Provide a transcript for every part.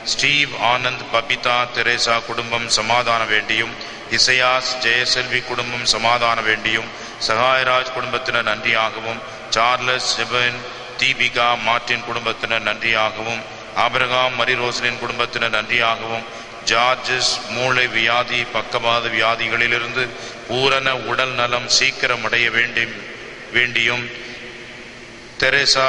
Steve Anand Babita Teresa குடும்பம் சமாதானம் வேண்டியும் இசையாஸ் ஜெயசெல்வி குடும்பம் சமாதானம் வேண்டியும் சகாயராஜ் குடும்பத்தினர் நன்றியாகவும் சார்லஸ் ஜெபன் தீபிகா மார்டின் குடும்பத்தினர் நன்றியாகவும் ஆபிரகாம் மரிரோசனின் குடும்பத்தினர் நன்றியாகவும் ஜார்ஜஸ் மூளை வியாதி பக்கவாத வியாதிகளிலிருந்து பூரண உடல் நலம் சீக்கிரம் அடைய வேண்டி வேண்டியும் தெரேசா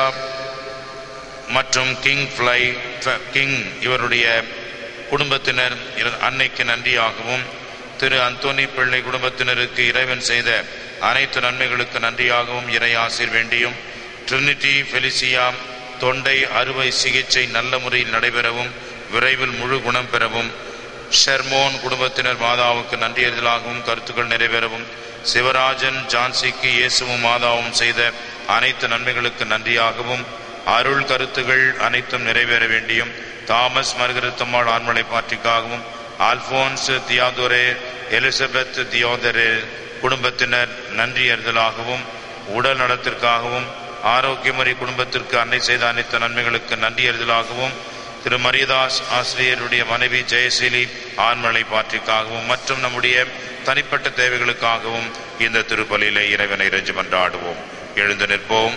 மற்றும் கிங் ஃப்ளை கிங் இவருடைய குடும்பத்தினர் இர- அன்னைக்கு நன்றியாகவும் திரு அந்தோனி பிள்ளை குடும்பத்தினருக்கு இறைவன் செய்த அனைத்து நன்மைகளுக்கு நன்றியாகவும் இறையாசிர் வேண்டியும் ட்ரினிட்டி ஃபெலிசியா தொண்டை அறுவை சிகிச்சை நல்ல முறையில் நடைபெறவும் விரைவில் முழு குணம் பெறவும் ஷெர்மோன் குடும்பத்தினர் மாதாவுக்கு நன்றியறிதலாகவும் கருத்துக்கள் நிறைவேறவும் சிவராஜன் ஜான்சிக்கு இயேசுவும் மாதாவும் செய்த அனைத்து நன்மைகளுக்கு நன்றியாகவும் அருள் கருத்துகள் அனைத்தும் நிறைவேற வேண்டியும் தாமஸ் மருகருத்தம்மாள் ஆண்மலை பாட்டிக்காகவும் ஆல்போன்ஸ் தியாதோரே எலிசபெத் தியோதரே குடும்பத்தினர் நன்றியறிதலாகவும் உடல் நலத்திற்காகவும் ஆரோக்கியமரி குடும்பத்திற்கு அன்னை செய்த அனைத்து நன்மைகளுக்கு நன்றியறிதலாகவும் திரு மரியதாஸ் ஆசிரியருடைய மனைவி ஜெயசீலி ஆண்மலை பாற்றிக்காகவும் மற்றும் நம்முடைய தனிப்பட்ட தேவைகளுக்காகவும் இந்த திருப்பலியிலே இறைவனை இறைஞ்சு மன்றாடுவோம் எழுந்து நிற்போம்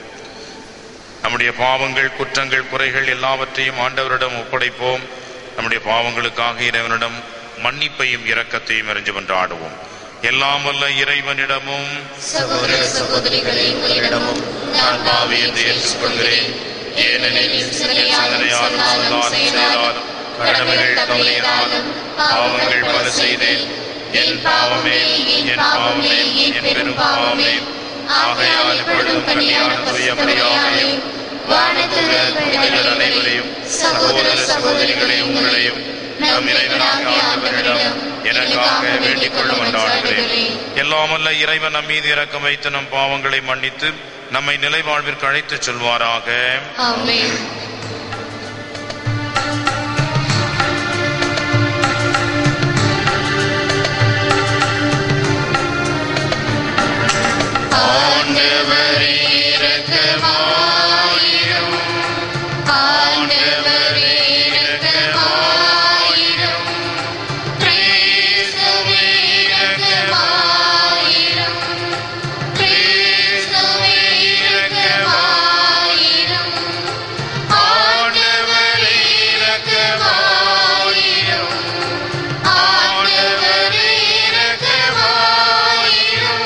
நம்முடைய பாவங்கள் குற்றங்கள் குறைகள் எல்லாவற்றையும் ஆண்டவரிடம் ஒப்படைப்போம் நம்முடைய பாவங்களுக்காக இறைவனிடம் மன்னிப்பையும் இரக்கத்தையும் இறைஞ்சு மன்றாடுவோம் எல்லாம் வல்ல இறைவனிடமும் சகோதர சகோதரிகளே உங்களிடமும் நான் பாவி என்று ஏற்றுக்கொள்கிறேன் ஏனெனில் சிந்தனையாலும் சொல்லாலும் செயலாலும் கடமைகள் தவறியதாலும் பாவங்கள் பல செய்தேன் என் பாவமே என் பாவமே என் பெரும் பாவமே ஆகையால் இப்பொழுதும் கனியான பரிசுத்தமையாலே வானதூதர் புனிதர் அனைவரையும் சகோதர சகோதரிகளே உங்களையும் நம் இறைவனாகிய ஆண்டவரிடம் எனக்காக வேண்டிக் கொள்ள மன்றாடுகிறேன் எல்லாம் வல்ல இறைவன் நம் மீது இரக்கம் வைத்து நம் பாவங்களை மன்னித்து நம்மை நிலை வாழ்விற்கு அழைத்துச் செல்வாராக ஆமென் ஆண்டவரே இரக்கமாயிரும் ஆண்டவரே இரக்கமாயிரும் கிறிஸ்துவே இரக்கமாயிரும் கிறிஸ்துவே இரக்கமாயிரும் ஆண்டவரே இரக்கமாயிரும் ஆண்டவரே இரக்கமாயிரும்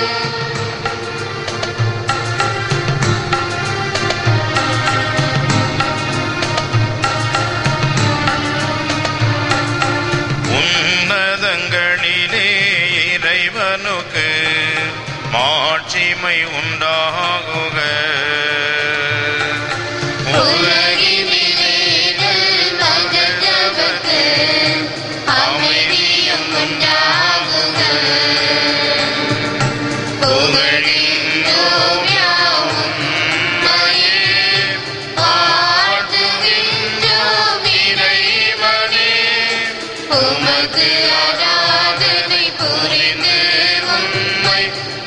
உன்னதங்களிலே இறைவனுக்கு மாட்சிமை உண்டாகுக உலகினிலே நல்வகத்தவர்க்கு அமைதியும் உண்டாகுக. புகழ்கின்றோம் யாவும் உம்மையே, வாழ்த்துகின்றோம் இறைவனே. உமக்கு ஆராதனை புரிந்து உம்மை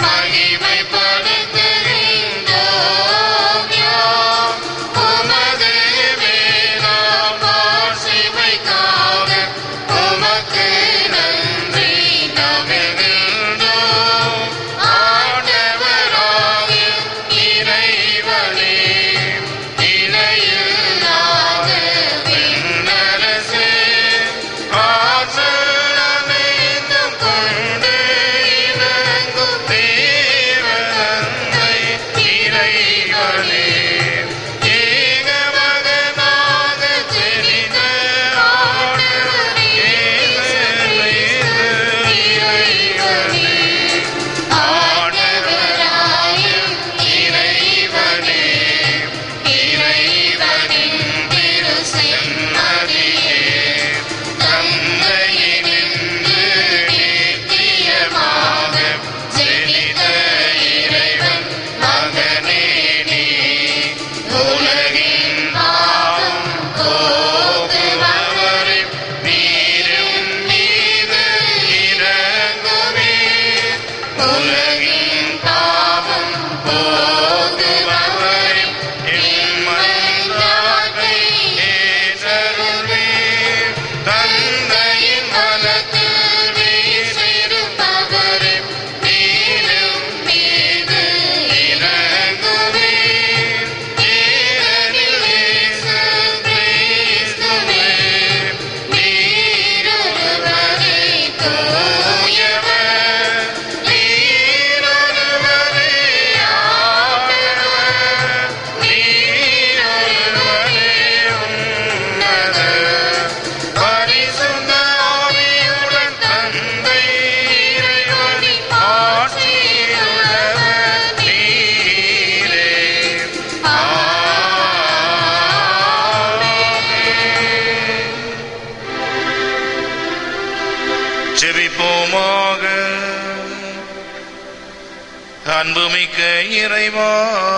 மகிமைப்படுத்துகின்றோம் யாம். உமது வேளாண் மாட்சிமைக்காக உமக்கு நன்றி நவிழ்கின்றோம். ஆண்டவராகிய இறைவனே, இணையில்லாத விண்ணரசே, ஆற்றல் அனைத்தும் கொண்டு ஜெபிப்போமாக அன்புமிக்க இறைவா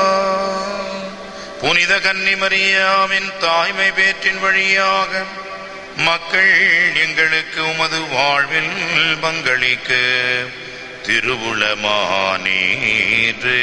புனித கன்னிமரியாவின் தாய்மை பேற்றின் வழியாக மக்கள் எங்களுக்கு உமது வாழ்வில் பங்களிக்க திருவுளமானீரே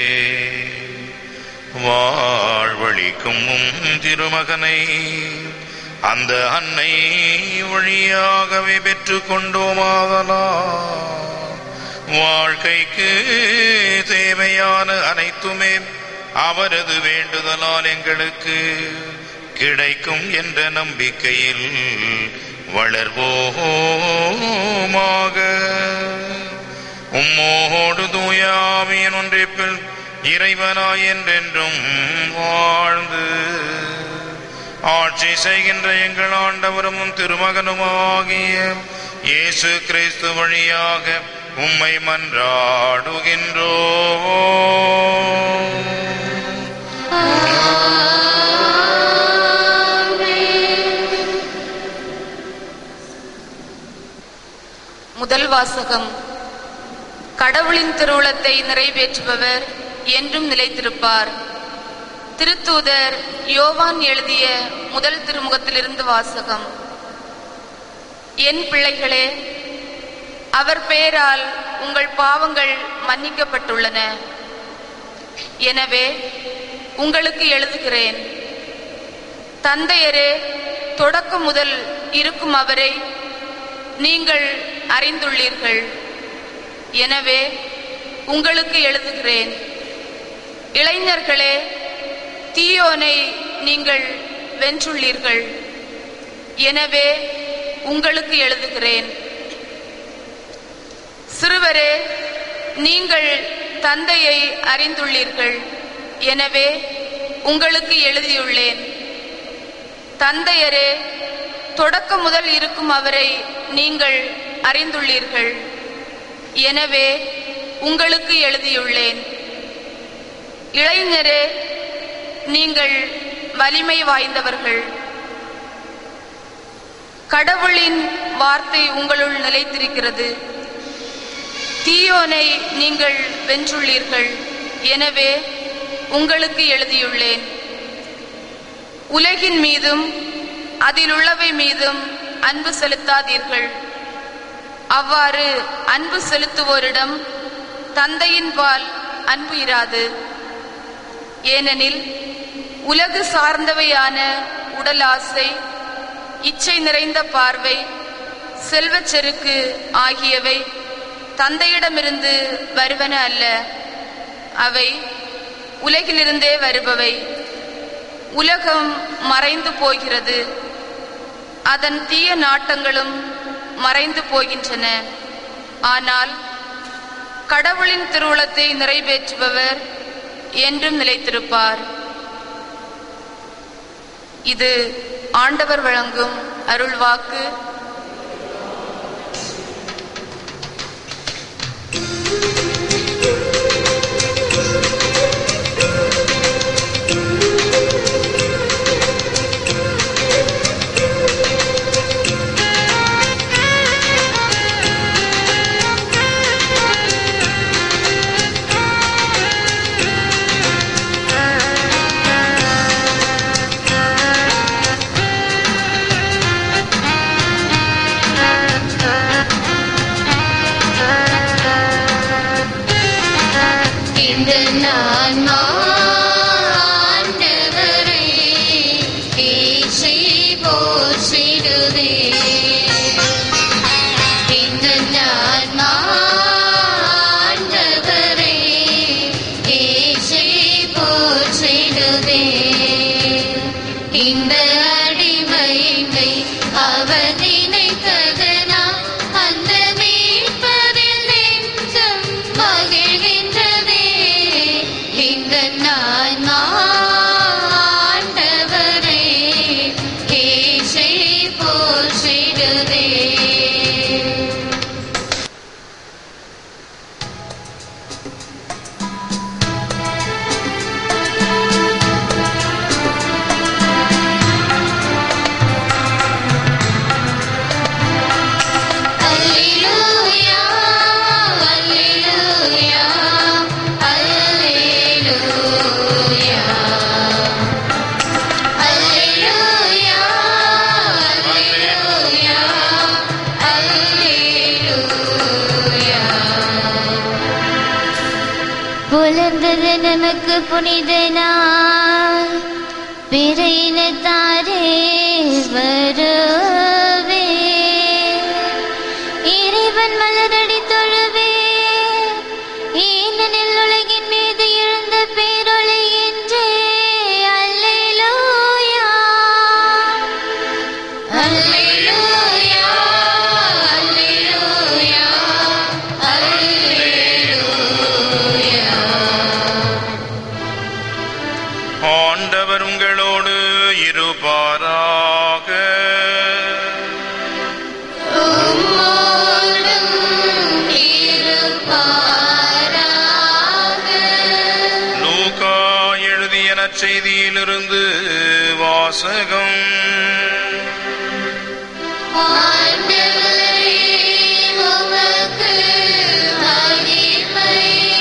வாழ்வழிக்கும் உம் திருமகனை அந்த அன்னை வழியாகவே பெற்றுக் கொண்டோமாதலா வாழ்க்கைக்கு தேவையான அனைத்துமே அவரது வேண்டுதலால் எங்களுக்கு கிடைக்கும் என்ற நம்பிக்கையில் வளர்வோமாக உம்மோடு தூயாவியன் ஒன்றிப்பில் இறைவனாய் என்றென்றும் வாழ்ந்து ஆட்சி செய்கின்ற எங்கள் ஆண்டவரும் உம் திருமகனுமாகிய இயேசு கிறிஸ்து வழியாக உம்மை மன்றாடுகின்றோ முதல் வாசகம் கடவுளின் திருவுளத்தை நிறைவேற்றுபவர் என்றும் நிலைத்திருப்பார் திருத்தூதர் யோவான் எழுதிய முதல் திருமுகத்திலிருந்து வாசகம் என் பிள்ளைகளே அவர் பெயரால் உங்கள் பாவங்கள் மன்னிக்கப்பட்டுள்ளன எனவே உங்களுக்கு எழுதுகிறேன் தந்தையரே தொடக்கம் முதல் இருக்கும் அவரை நீங்கள் அறிந்துள்ளீர்கள் எனவே உங்களுக்கு எழுதுகிறேன் இளைஞர்களே தீயோனை நீங்கள் வென்றுள்ளீர்கள் எனவே உங்களுக்கு எழுதுகிறேன் சிறுவரே நீங்கள் தந்தையை அறிந்துள்ளீர்கள் எனவே உங்களுக்கு எழுதியுள்ளேன் தந்தையரே தொடக்கம் முதல் இருக்கும் அவரை நீங்கள் அறிந்துள்ளீர்கள் எனவே உங்களுக்கு எழுதியுள்ளேன் இளைஞரே நீங்கள் வலிமை வாய்ந்தவர்கள் கடவுளின் வார்த்தை உங்களுள் நிலைத்திருக்கிறது தீயோனை நீங்கள் வென்றுள்ளீர்கள் எனவே உங்களுக்கு எழுதியுள்ளேன் உலகின் மீதும் அதில் உள்ளவை மீதும் அன்பு செலுத்தாதீர்கள் அவ்வாறு அன்பு செலுத்துவோரிடம் தந்தையின் பால் அன்பு இராது ஏனெனில் உலகு சார்ந்தவையான உடல் ஆசை இச்சை நிறைந்த பார்வை செல்வச் செருக்கு ஆகியவை தந்தையிடமிருந்து வருவன அல்ல அவை உலகிலிருந்தே வருபவை உலகம் மறைந்து போகிறது அதன் தீய நாட்டங்களும் மறைந்து போகின்றன ஆனால் கடவுளின் திருவுளத்தை நிறைவேற்றுபவர் என்றும் நிலைத்திருப்பார் இது ஆண்டவர் வழங்கும் அருள்வாக்கு ஆ புலர்ந்தது நமக்கு புனித நாள் பிற இனத்தாரே வருவே இறைவன் மலரடி தொழுவே ஏனெனில் உலகின் மீது எழுந்த பேரொளி என்றே அல்லேலூயா அல்லேலூயா அல்லேலூயா ஆண்டவர் உங்களோடு இருப்பாராக உம்மோடும் இருப்பாராக. லூகா எழுதிய நற்செய்தியிலிருந்து வாசகம் ஆண்டவரே, உமக்கு மகிமை.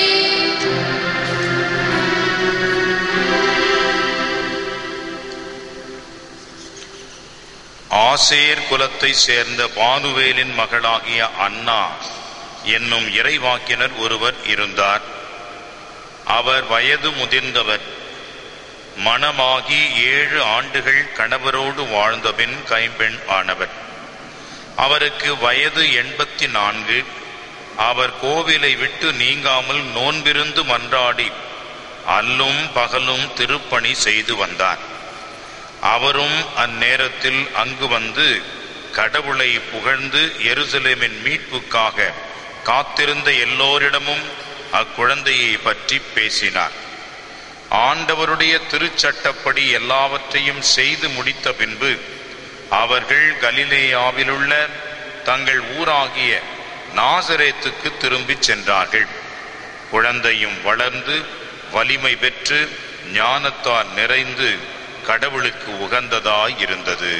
ஆசேர் குலத்தை சேர்ந்த பானுவேலின் மகளாகிய அன்னா என்னும் இறைவாக்கினர் ஒருவர் இருந்தார் அவர் வயது முதிர்ந்தவர் மணமாகி ஏழு ஆண்டுகள் கணவரோடு வாழ்ந்தபின் கைம்பெண் ஆனவர் அவருக்கு வயது எண்பத்தி நான்கு அவர் கோவிலை விட்டு நீங்காமல் நோன்பிருந்து மன்றாடி அல்லும் பகலும் திருப்பணி செய்து வந்தார் அவரும் அந்நேரத்தில் அங்கு வந்து கடவுளை புகழ்ந்து எருசலேமின் மீட்புக்காக காத்திருந்த எல்லோரிடமும் அக்குழந்தையை பற்றி பேசினார் ஆண்டவருடைய திருச்சட்டப்படி எல்லாவற்றையும் செய்து முடித்த பின்பு அவர்கள் கலிலேயாவிலுள்ள தங்கள் ஊராகிய நாசரேத்துக்கு திரும்பிச் சென்றார்கள் குழந்தையும் வளர்ந்து வலிமை பெற்று ஞானத்தால் நிறைந்து கடவுளுக்கு உகந்ததாய் இருந்தது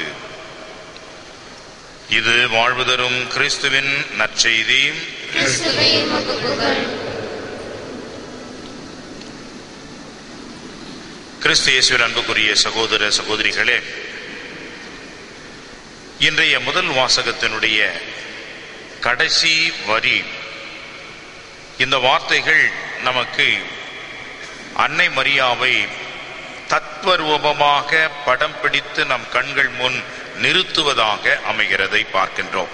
இது வாழ்வு தரும் கிறிஸ்துவின் நற்செய்தி கிறிஸ்துவே உமக்கு புகழ். கிறிஸ்து இயேசுவின் அன்புக்குரிய சகோதர சகோதரிகளே இன்றைய முதல் வாசகத்தினுடைய கடைசி வரி இந்த வார்த்தைகள் நமக்கு அன்னை மரியாவை தத்வரூபமாக படம் பிடித்து நம் கண்கள் முன் நிறுத்துவதாக அமைகிறதை பார்க்கின்றோம்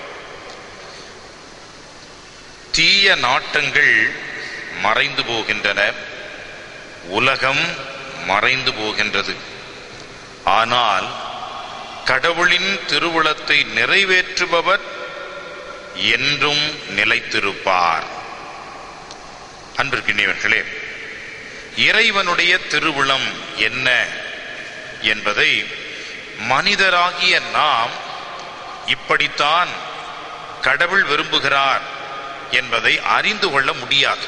தீய நாட்டங்கள் மறைந்து போகின்றன உலகம் மறைந்து போகின்றது ஆனால் கடவுளின் திருவுளத்தை நிறைவேற்றுபவர் என்றும் நிலைத்திருப்பார் அன்பிற்கினியவர்களே இறைவனுடைய திருவுளம் என்ன என்பதை மனிதராகிய நாம் இப்படித்தான் கடவுள் விரும்புகிறார் என்பதை அறிந்து கொள்ள முடியாது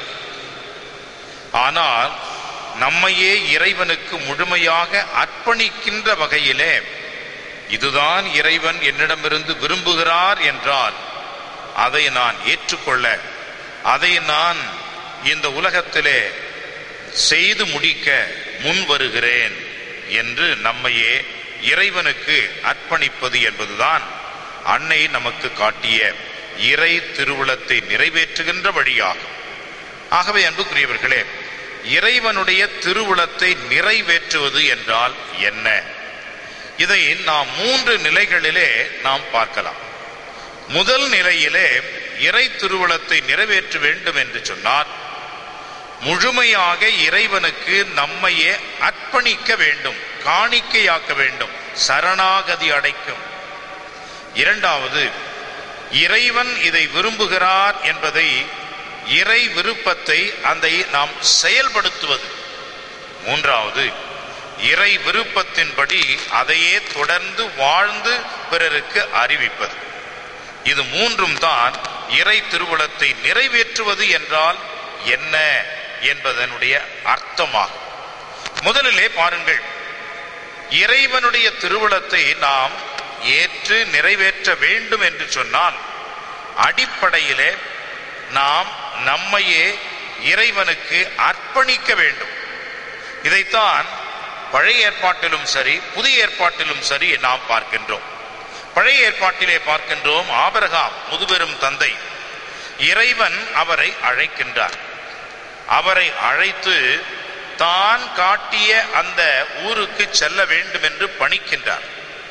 ஆனால் நம்மையே இறைவனுக்கு முழுமையாக அர்ப்பணிக்கின்ற வகையிலே இதுதான் இறைவன் என்னிடமிருந்து விரும்புகிறார் என்றால் அதை நான் ஏற்றுக்கொள்ள அதை நான் இந்த உலகத்திலே செய்து முடிக்க முன் வருகிறேன் என்று நம்மையே இறைவனுக்கு அர்ப்பணிப்பது என்பதுதான் அன்னை நமக்கு காட்டிய இறை திருவுளத்தை நிறைவேற்றுகின்ற வழியாகும் ஆகவே அன்புக்குரியவர்களே இறைவனுடைய திருவுளத்தை நிறைவேற்றுவது என்றால் என்ன இதை நாம் மூன்று நிலைகளிலே நாம் பார்க்கலாம் முதல் நிலையிலே இறை திருவுளத்தை நிறைவேற்ற வேண்டும் என்று சொன்னால் முழுமையாக இறைவனுக்கு நம்மையே அர்ப்பணிக்க வேண்டும் காணிக்கையாக்க வேண்டும் சரணாகதி அடைக்கும் இரண்டாவது இறைவன் இதை விரும்புகிறார் என்பதை இறை விருப்பத்தை அதை நாம் செயல்படுத்துவது மூன்றாவது இறை விருப்பத்தின்படி அதையே தொடர்ந்து வாழ்ந்து பிறருக்கு அறிவிப்பது இது மூன்றும் தான் இறை திருவுளத்தை நிறைவேற்றுவது என்றால் என்ன என்பதனுடைய அர்த்தமாகும் முதலிலே பாருங்கள் இறைவனுடைய திருவுளத்தை நாம் ஏற்று நிறைவேற்ற வேண்டும் என்று சொன்னால் அடிப்படையிலே நாம் நம்மையே இறைவனுக்கு அர்ப்பணிக்க வேண்டும் இதைத்தான் பழைய ஏற்பாட்டிலும் சரி புதிய ஏற்பாட்டிலும் சரி நாம் பார்க்கின்றோம் பழைய ஏற்பாட்டிலே பார்க்கின்றோம் ஆபரகாம் முதுபெரும் தந்தை இறைவன் அவரை அழைக்கின்றார் அவரை அழைத்து தான் காட்டிய அந்த ஊருக்கு செல்ல வேண்டும் என்று பணிக்கின்றார்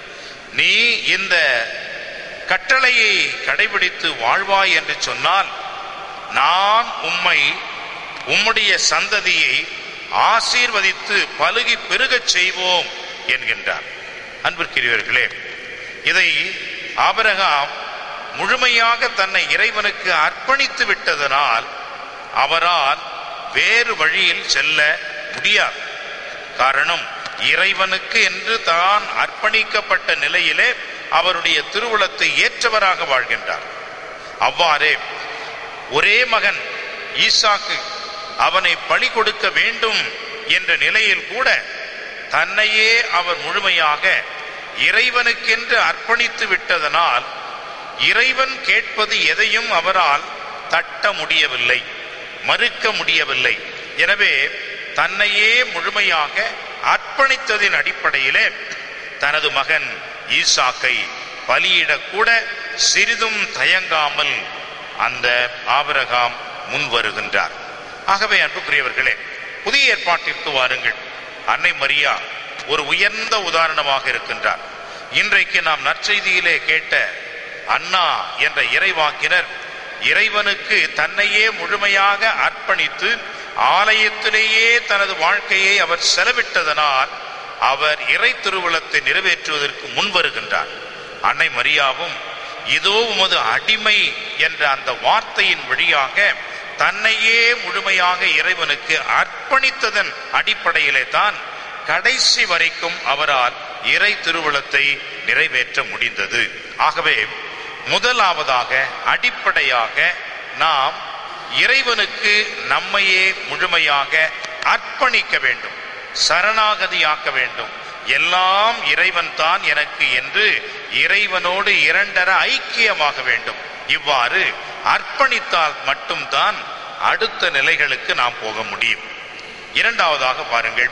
நீ இந்த கட்டளையை கடைபிடித்து வாழ்வாய் என்று சொன்னால் நான் உம்மை உம்முடைய சந்ததியை ஆசீர்வதித்து பலுகி பெருகச் செய்வோம் என்கின்றார் அன்பிற்குரியவர்களே இதை ஆபிரகாம் முழுமையாக தன்னை இறைவனுக்கு அர்ப்பணித்து விட்டதனால் அவரால் வேறு வழியில் செல்ல முடியாது காரணம் இறைவனுக்கு என்று தான் அர்ப்பணிக்கப்பட்ட நிலையிலே அவருடைய திருவுளத்தை ஏற்றவராக வாழ்கின்றார் அவ்வாறே ஒரே மகன் ஈசாக்கு அவனை பழி கொடுக்க வேண்டும் என்ற நிலையில் கூட தன்னையே அவர் முழுமையாக இறைவனுக்கென்று அர்ப்பணித்து விட்டதனால் இறைவன் கேட்பது எதையும் அவரால் தட்ட முடியவில்லை மறுக்க முடியவில்லை எனவே தன்னையே முழுமையாக அர்ப்பணித்ததின் அடிப்படையிலே தனது மகன் ஈசாக்கை பலியிடக்கூட சிறிதும் தயங்காமல் அந்த ஆபிரகாம் முன் வருகின்றார் ஆகவே அன்புக்குரியவர்களே புதிய ஏற்பாட்டிற்கு வாருங்கள் அன்னை மரியா ஒரு உயர்ந்த உதாரணமாக இருக்கின்றார் இன்றைக்கு நாம் நற்செய்தியிலே கேட்ட அண்ணா என்ற இறைவாக்கினர் இறைவனுக்கு தன்னையே முழுமையாக அர்ப்பணித்து ஆலயத்திலேயே தனது வாழ்க்கையை அவர் செலவிட்டதனால் அவர் இறை திருவுளத்தை நிறைவேற்றுவதற்கு முன் வருகின்றார் அன்னை மரியாவும் இதோ உமது அடிமை என்ற அந்த வார்த்தையின் வழியாக தன்னையே முழுமையாக இறைவனுக்கு அர்ப்பணித்ததன் அடிப்படையிலே தான் கடைசி வரைக்கும் அவரால் இறை திருவுளத்தை நிறைவேற்ற முடிந்தது ஆகவே முதலாவதாக அடிப்படையாக நாம் இறைவனுக்கு நம்மையே முழுமையாக அர்ப்பணிக்க வேண்டும் சரணாகதியாக்க வேண்டும் எல்லாம் இறைவன் தான் எனக்கு என்று இறைவனோடு இரண்டர ஐக்கியமாக வேண்டும் இவ்வாறு அர்ப்பணித்தால் மட்டும்தான் அடுத்த நிலைகளுக்கு நாம் போக முடியும் இரண்டாவதாக பாருங்கள்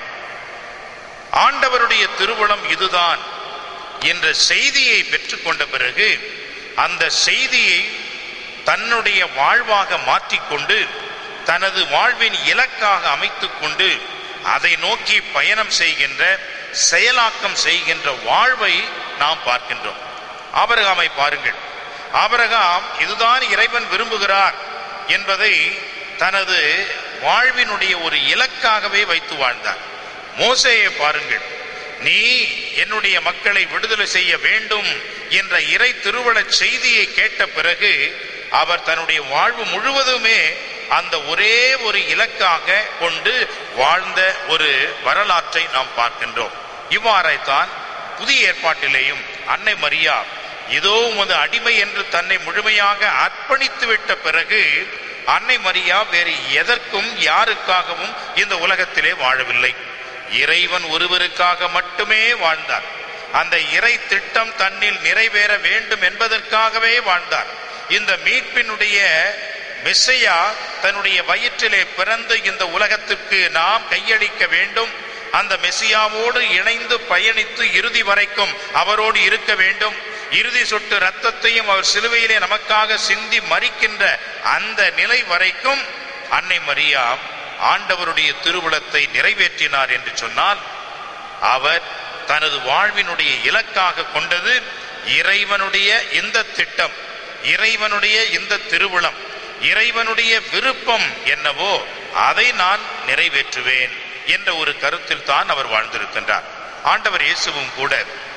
ஆண்டவருடைய திருவுளம் இதுதான் என்ற செய்தியை பெற்றுக்கொண்ட பிறகு அந்த செய்தியை தன்னுடைய வாழ்வாக மாற்றிக்கொண்டு தனது வாழ்வின் இலக்காக அமைத்துக் கொண்டு அதை நோக்கி பயணம் செய்கின்ற செயலாக்கம் செய்கின்ற வாழ்வை நாம் பார்க்கின்றோம் ஆபரகாமை பாருங்கள் ஆபரகாம் இதுதான் இறைவன் விரும்புகிறார் என்பதை தனது வாழ்வினுடைய ஒரு இலக்காகவே வைத்து வாழ்ந்தார் மோசேயை பாருங்கள் நீ என்னுடைய மக்களை விடுதலை செய்ய வேண்டும் என்ற இறை திருவளச் செய்தியை கேட்ட பிறகு அவர் தன்னுடைய வாழ்வு முழுவதுமே அந்த ஒரே ஒரு இலக்காக கொண்டு வாழ்ந்த ஒரு வரலாற்றை நாம் பார்க்கின்றோம் இவ்வாறைத்தான் புதிய ஏற்பாட்டிலேயும் அன்னை மரியா இதோ உமது அடிமை என்று தன்னை முழுமையாக அர்ப்பணித்து விட்ட பிறகு அன்னை மரியா வேறு எதற்கும் யாருக்காகவும் இந்த உலகத்திலே வாழவில்லை இறைவன் ஒருவருக்காக மட்டுமே வாழ்ந்தார் அந்த இறை திட்டம் தன்னில் நிறைவேற வேண்டும் என்பதற்காகவே வாழ்ந்தார் இந்த மீட்பினுடைய மெஸ்ஸையா தன்னுடைய வயிற்றிலே பிறந்து இந்த உலகத்திற்கு நாம் கையளிக்க வேண்டும் அந்த மெசியாவோடு இணைந்து பயணித்து இறுதி வரைக்கும் அவரோடு இருக்க வேண்டும் இறுதி சொட்டு ரத்தத்தையும் அவர் சிலுவையிலே நமக்காக சிந்தி மறிக்கின்ற அந்த நிலை வரைக்கும் அன்னை மரியா ஆண்டவருடைய திருவுளத்தை நிறைவேற்றினார் என்று சொன்னால் அவர் தனது வாழ்வினுடைய இலக்காக கொண்டது இறைவனுடைய இந்த திட்டம் இறைவனுடைய இந்த திருவுளம் இறைவனுடைய விருப்பம் என்னவோ அதை நான் நிறைவேற்றுவேன் என்ற ஒரு கருத்தில் தான் அவர் வாழ்ந்திருக்கின்றார் ஆண்டவர் இயேசுவும் கூட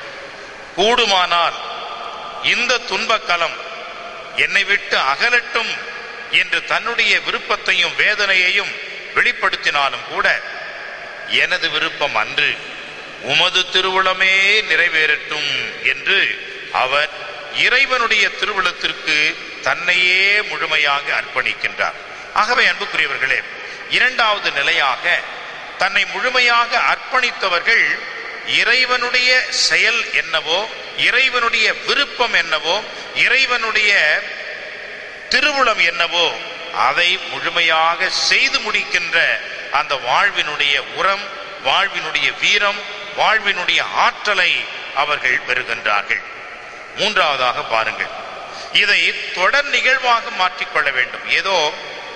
கூடுமானால் இந்த துன்பக்கலம் என்னை விட்டு அகலட்டும் என்று தன்னுடைய விருப்பத்தையும் வேதனையையும் வெளிப்படுத்தினாலும் கூட எனது விருப்பம் அன்று உமது திருவுளமே நிறைவேறட்டும் என்று அவர் இறைவனுடைய திருவுளத்திற்கு தன்னையே முழுமையாக அர்ப்பணிக்கின்றார் ஆகவே அன்புக்குரியவர்களே இரண்டாவது நிலையாக தன்னை முழுமையாக அர்ப்பணித்தவர்கள் இறைவனுடைய செயல் என்னவோ இறைவனுடைய விருப்பம் என்னவோ இறைவனுடைய திருவுளம் என்னவோ அதை முழுமையாக செய்து முடிக்கின்ற அந்த வாழ்வினுடைய உரம் வாழ்வினுடைய வீரம் வாழ்வினுடைய ஆற்றலை அவர்கள் பெறுகின்றார்கள் மூன்றாவதாக பாருங்கள் இதை தொடர் நிகழ்வாக மாற்றிக்கொள்ள வேண்டும் ஏதோ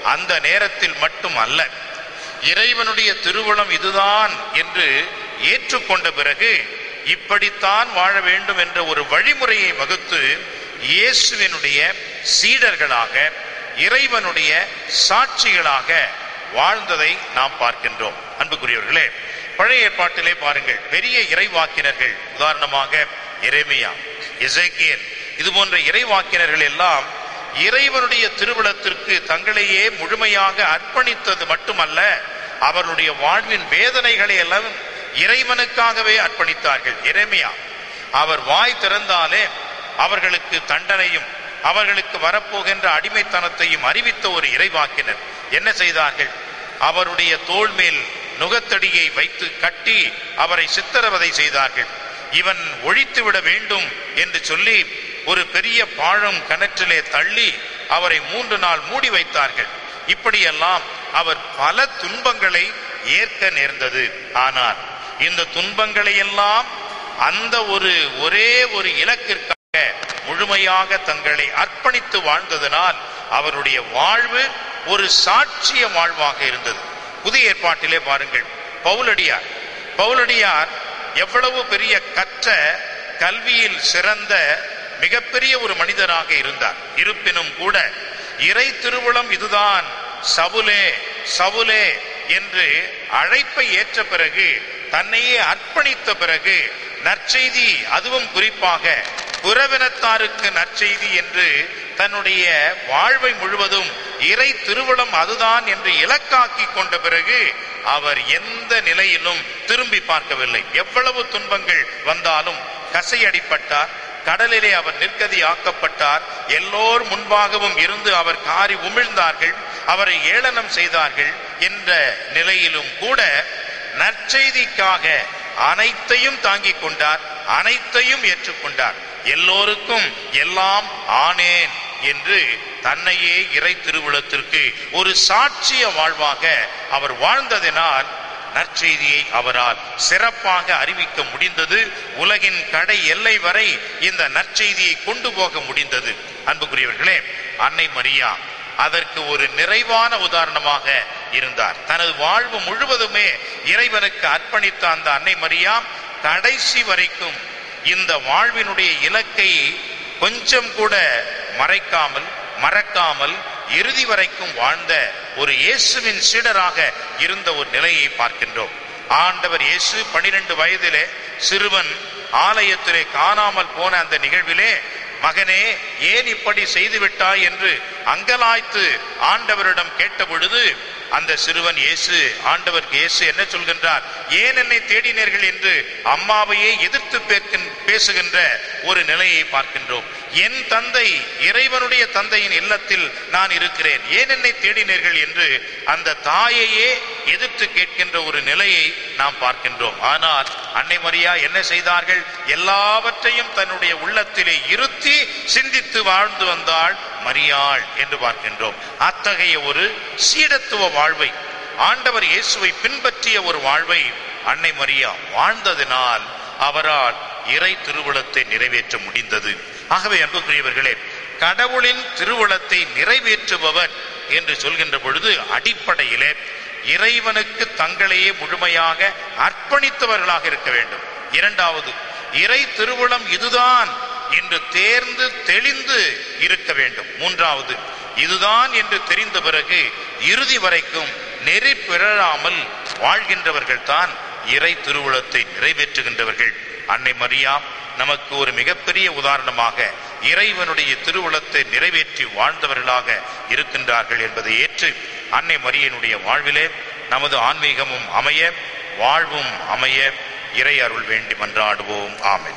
அந்த நேரத்தில் மட்டும் அல்ல இறைவனுடைய திருவுளம் இதுதான் என்று ஏற்றுக்கொண்ட பிறகு இப்படித்தான் வாழ வேண்டும் என்ற ஒரு வழிமுறையை வகுத்து இயேசுவினுடைய சீடர்களாக இறைவனுடைய சாட்சிகளாக வாழ்ந்ததை நாம் பார்க்கின்றோம் அன்புக்குரியவர்களே பழைய ஏற்பாட்டிலே பாருங்கள் பெரிய இறைவாக்கினர்கள் உதாரணமாக எரேமியா எசேக்கியேல் இது போன்ற இறைவாக்கினர்கள் எல்லாம் இறைவனுடைய திருவிழத்திற்கு தங்களையே முழுமையாக அர்ப்பணித்தது மட்டுமல்ல அவருடைய வாழ்வின் வேதனைகளை எல்லாம் இறைவனுக்காகவே அர்ப்பணித்தார்கள் எரேமியா அவர் வாய் திறந்தாலே அவர்களுக்கு தண்டனையும் அவர்களுக்கு வரப்போகின்ற அடிமைத்தனத்தையும் அறிவித்த ஒரு இறைவாக்கினர் என்ன செய்தார்கள் அவருடைய தோள் மேல் நுகத்தடியை வைத்து கட்டி அவரை சித்திரவதை செய்தார்கள் இவன் ஒழித்துவிட வேண்டும் என்று சொல்லி ஒரு பெரிய பாழும் கிணற்றிலே தள்ளி அவரை மூன்று நாள் மூடி வைத்தார்கள் இப்படியெல்லாம் அவர் பல துன்பங்களை ஏற்க நேர்ந்தது ஆனால் இந்த துன்பங்களை எல்லாம் அந்த ஒரு ஒரே ஒரு இலக்கிற்காக முழுமையாக தங்களை அர்ப்பணித்து வாழ்ந்ததனால் அவருடைய வாழ்வு ஒரு சாட்சிய வாழ்வாக இருந்தது புதிய ஏற்பாட்டிலே பாருங்கள் பவுலடியார் பவுலடியார் எவ்வளவு பெரிய கற்ற கல்வியில் சிறந்த மிகப்பெரிய ஒரு மனிதராக இருந்தார் இருப்பினும் கூட இறை திருவுளம் இதுதான் சவுலே சவுலே என்று அழைப்பை ஏற்ற பிறகு தன்னையே அர்ப்பணித்த பிறகு நற்செய்தி அதுவும் குறிப்பாக புறவினத்தாருக்கு நற்செய்தி என்று தன்னுடைய வாழ்வை முழுவதும் இறை திருவுளம் அதுதான் என்று இலக்காக்கி கொண்ட பிறகு அவர் எந்த நிலையிலும் திரும்பி பார்க்கவில்லை எவ்வளவு துன்பங்கள் வந்தாலும் கசையடிப்பட்டார் கடலிலே அவர் நிற்கதி ஆக்கப்பட்டார் எல்லோர் முன்பாகவும் இருந்து அவர் காரி உமிழ்ந்தார்கள் அவரை ஏளனம் செய்தார்கள் என்ற நிலையிலும் கூட நற்செய்திக்காக அனைத்தையும் தாங்கிக் கொண்டார் அனைத்தையும் ஏற்றுக்கொண்டார் எல்லோருக்கும் எல்லாம் ஆனேன் என்று தன்னையே இறை திருவுளத்திற்கு ஒரு சாட்சிய வாழ்வாக அவர் வாழ்ந்ததினால் நற்செய்தியை அவரால் சிறப்பாக அறிவிக்க முடிந்தது உலகின் கடை எல்லை வரை இந்த நற்செய்தியை கொண்டு போக முடிந்தது அன்புக்குரியவர்களே அன்னை மரியா அதற்கு ஒரு நிறைவான உதாரணமாக இருந்தார் தனது வாழ்வு முழுவதுமே இறைவனுக்கு அர்ப்பணித்த அந்த அன்னை மரியா கடைசி வரைக்கும் இந்த வாழ்வினுடைய இலக்கை கொஞ்சம் கூட மறைக்காமல் மறக்காமல் இறுதி வரைக்கும் வாழ்ந்த ஒரு இயேசுவின் சீடராக இருந்த ஒரு நிலையை பார்க்கின்றோம் ஆண்டவர் இயேசு பனிரெண்டு வயதிலே சிறுவன் ஆலயத்திலே காணாமல் போன அந்த நிகழ்விலே மகனே ஏன் இப்படி செய்துவிட்டாய் என்று அங்கலாய்த்து ஆண்டவரிடம் கேட்ட பொழுது அந்த சிறுவன் இயேசு ஆண்டவருக்கு இயேசு என்ன சொல்கின்றார் ஏன் என்னை தேடினீர்கள் என்று அம்மாவையே எதிர்த்து பேர்க்கின்- பேசுகின்ற ஒரு நிலையை பார்க்கின்றோம் என் தந்தை இறைவனுடைய தந்தையின் இல்லத்தில் நான் இருக்கிறேன் ஏன் என்னை தேடினீர்கள் என்று அந்த தாயையே எதிர்த்து கேட்கின்ற ஒரு நிலையை நாம் பார்க்கின்றோம் ஆனால் அன்னை மரியா என்ன செய்தார்கள் எல்லாவற்றையும் தன்னுடைய உள்ளத்திலே இருத்தி சிந்தித்து வாழ்ந்து வந்தாள் மரியாள் என்று பார்க்கின்றோம் அத்தகைய ஒரு சீடத்துவ வாழ்வை ஆண்டவர் இயேசுவை பின்பற்றிய ஒரு வாழ்வை அன்னை மரியா வாழ்ந்ததினால் அவரால் இறை திருவுளத்தை நிறைவேற்ற முடிந்தது ஆகவே அன்புக்குரியவர்களே கடவுளின் திருவுளத்தை நிறைவேற்றுபவர் என்று சொல்கின்ற பொழுது அடிப்படையிலே இறைவனுக்கு தங்களையே முழுமையாக அர்ப்பணித்தவர்களாக இருக்க வேண்டும் இரண்டாவது இறை திருவுளம் இதுதான் என்று தேர்ந்து தெளிந்து இருக்க வேண்டும் மூன்றாவது இதுதான் என்று தெரிந்த பிறகு இறுதி வரைக்கும் நெறி பிறழாமல் வாழ்கின்றவர்கள் தான் இறை திருவுளத்தை நிறைவேற்றுகின்றவர்கள் அன்னை மரியா நமக்கு ஒரு மிகப்பெரிய உதாரணமாக இறைவனுடைய திருவுளத்தை நிறைவேற்றி வாழ்ந்தவர்களாக இருக்கின்றார்கள் என்பதை ஏற்று அன்னை மரியனுடைய வாழ்விலே நமது ஆன்மீகமும் அமைய வாழ்வும் அமைய இறை அருள் வேண்டி மன்றாடுவோம் ஆமென்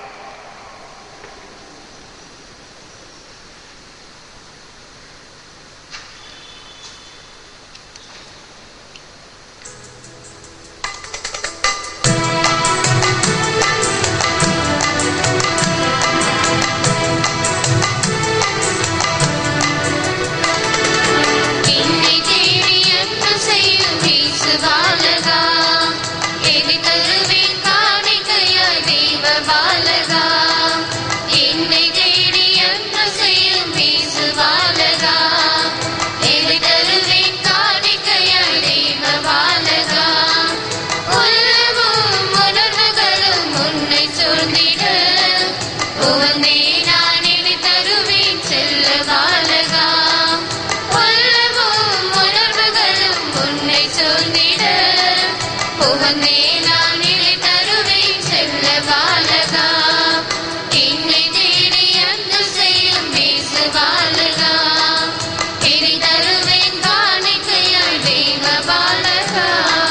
என்னை தேடி அன்பு செய்யும் இயேசு பாலகா, எதை தருவேன் காணிக்கையாய் தேவ பாலகா. உவன் மேலால் நிலை தருவேன் செல்ல பாலகா என்னை தேடி அன்பு செய்யும் நேசு பாலகா இனி தருவேன் காணிக்கையாய் தெய்வ பாலகா